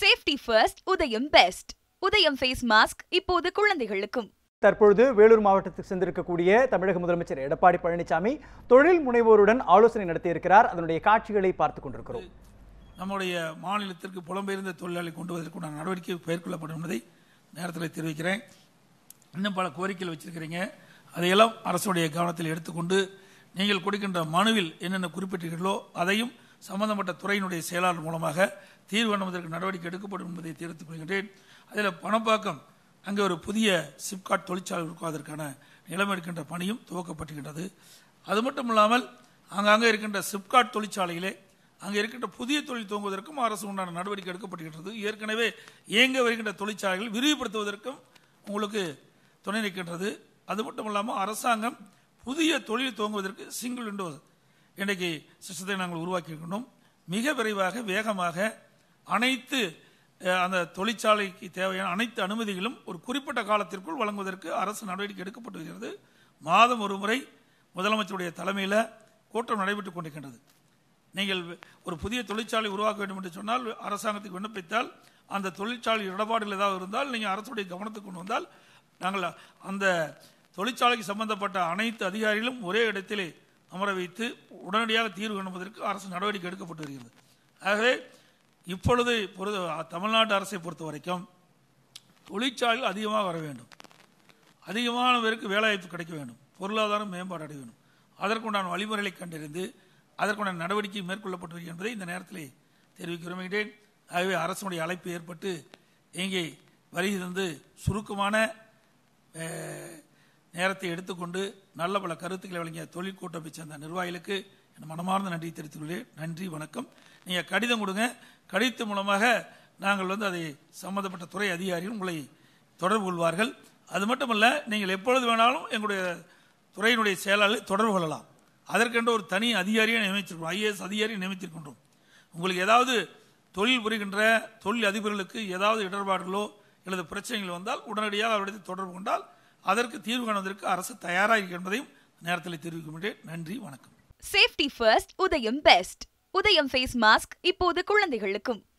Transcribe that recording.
safety first Udhayam best Udhayam face mask இப்போது குழந்தைகளுக்கும் தற்பொழுது வேலூர் மாவட்டத்துக்கு சென்றிருக்கக்கூடிய தமிழக முதலமைச்சர் எடப்பாடி பழனிசாமி தொழில் முனைவோருடன் ஆலோசனை நடத்தியிருக்கிறார் அதனுடைய காட்சிகளை பார்த்துக் கொண்டிருக்கிறோம் நம்முடைய மாநிலத்திற்கு புலம்பெயர்ந்த தொழிலாளி கொண்டு வருவதற்குண்டான நடவடிக்கை மேற்கொள்ளப்படும் என்பதை நேரத்தில் தெரிவிக்கிறேன் இன்னும் பல கோரிக்கைகள் வச்சிருக்கிறீங்க அதையெல்லாம் அரசுடைய கவனத்தில் எடுத்துக்கொண்டு நீங்கள் கொடுக்கின்ற மனுவில் என்னென்ன குறிப்பிட்டீர்களோ அதையும் சம்பந்தப்பட்ட துறையினுடைய செயலாளர் மூலமாக தீர்வு காணுவதற்கு நடவடிக்கை எடுக்கப்படும் என்பதை தெரிவித்துக் கொள்கின்றேன் அதில் பணப்பாக்கம் அங்கே ஒரு புதிய சிப்காட் தொழிற்சாலை உருவாவதற்கான நிலைமை எடுக்கின்ற பணியும் துவக்கப்பட்டிருக்கின்றது அது மட்டும் இல்லாமல் அங்கங்கே இருக்கின்ற சிப்காட் தொழிற்சாலையிலே அங்கே இருக்கின்ற புதிய தொழில் துவங்குவதற்கும் அரசு உண்டான நடவடிக்கை எடுக்கப்படுகின்றது ஏற்கனவே இயங்க வருகின்ற தொழிற்சாலைகள் விரிவுபடுத்துவதற்கும் உங்களுக்கு துணை நிற்கின்றது அது மட்டும் இல்லாமல் அரசாங்கம் புதிய தொழில் துவங்குவதற்கு சிங்கிள் விண்டோ இன்றைக்கு சிஸ்டத்தை நாங்கள் உருவாக்கி இருக்கின்றோம் மிக விரைவாக வேகமாக அனைத்து அஹ், அந்த தொழிற்சாலைக்கு தேவையான அனைத்து அனுமதிகளும் ஒரு குறிப்பிட்ட காலத்திற்குள் வழங்குவதற்கு அரசு நடவடிக்கை எடுக்கப்பட்டு வருகிறது மாதம் ஒரு முறை முதலமைச்சருடைய தலைமையில் கூட்டம் நடைபெற்றுக் கொண்டிருக்கின்றது நீங்கள் ஒரு புதிய தொழிற்சாலை உருவாக்க வேண்டும் என்று சொன்னால் அரசாங்கத்துக்கு விண்ணப்பித்தால் அந்த தொழிற்சாலை இடபாடுகள் ஏதாவது இருந்தால் நீங்கள் அரசுடைய கவனத்துக்கு கொண்டு வந்தால் நாங்கள் அந்த தொழிற்சாலைக்கு சம்பந்தப்பட்ட அனைத்து அதிகாரிகளும் ஒரே இடத்திலே அமர வைத்து உடனடியாக தீர்வு காணுவதற்கு அரசு நடவடிக்கை எடுக்கப்பட்டு வருகிறது ஆகவே இப்பொழுது பொறுத்த தமிழ்நாட்டு அரசை பொறுத்த வரைக்கும் தொழிற்சாலைகள் அதிகமாக வர வேண்டும் அதிகமான பேருக்கு வேலைவாய்ப்பு கிடைக்க வேண்டும் பொருளாதாரம் மேம்பாடு அடைய வேண்டும் அதற்குண்டான வழிமுறைகளை கண்டறிந்து அதற்குண்டான நடவடிக்கை மேற்கொள்ளப்பட்டு வருகிறது என்பதை இந்த நேரத்தில் தெரிவிக்க விரும்புகிறேன் ஆகவே அரசுடைய அழைப்பு ஏற்பட்டு இங்கே வருகை தந்து சுருக்கமான அஹ், நேரத்தை எடுத்துக்கொண்டு நல்ல பல கருத்துக்களை வழங்கிய தொழில் கூட்டமை சேர்ந்த நிர்வாகிகளுக்கு என் மனமார்ந்த நன்றி தெரிவித்துள்ளேன் நன்றி வணக்கம் நீங்கள் கடிதம் கொடுங்க கடிதத்தின் மூலமாக நாங்கள் வந்து அதை சம்பந்தப்பட்ட துறை அதிகாரிகள் உங்களை தொடர்பு கொள்வார்கள் அது மட்டுமல்ல நீங்கள் எப்பொழுது வேணாலும் எங்களுடைய துறையினுடைய செயலாளரை தொடர்பு கொள்ளலாம் அதற்கென்று ஒரு தனி அதிகாரியை நியமிச்சிருக்கோம் ஐஏஎஸ் அதிகாரியை நியமித்திருக்கின்றோம் உங்களுக்கு ஏதாவது தொழில் புரிகின்ற தொழில் அதிபர்களுக்கு ஏதாவது இடர்பாடுகளோ அல்லது பிரச்சனைகள் வந்தால் உடனடியாக அவரிடத்தில் தொடர்பு கொண்டால் அதற்கு தீர்வு காணுவதற்கு அரசு தயாராக இருக்கிறது என்பதையும் நேரத்தில் தெரிவிக்கின்றேன் நன்றி வணக்கம் safety first Udhayam best Udhayam face mask இப்போது குழந்தைகளுக்கும்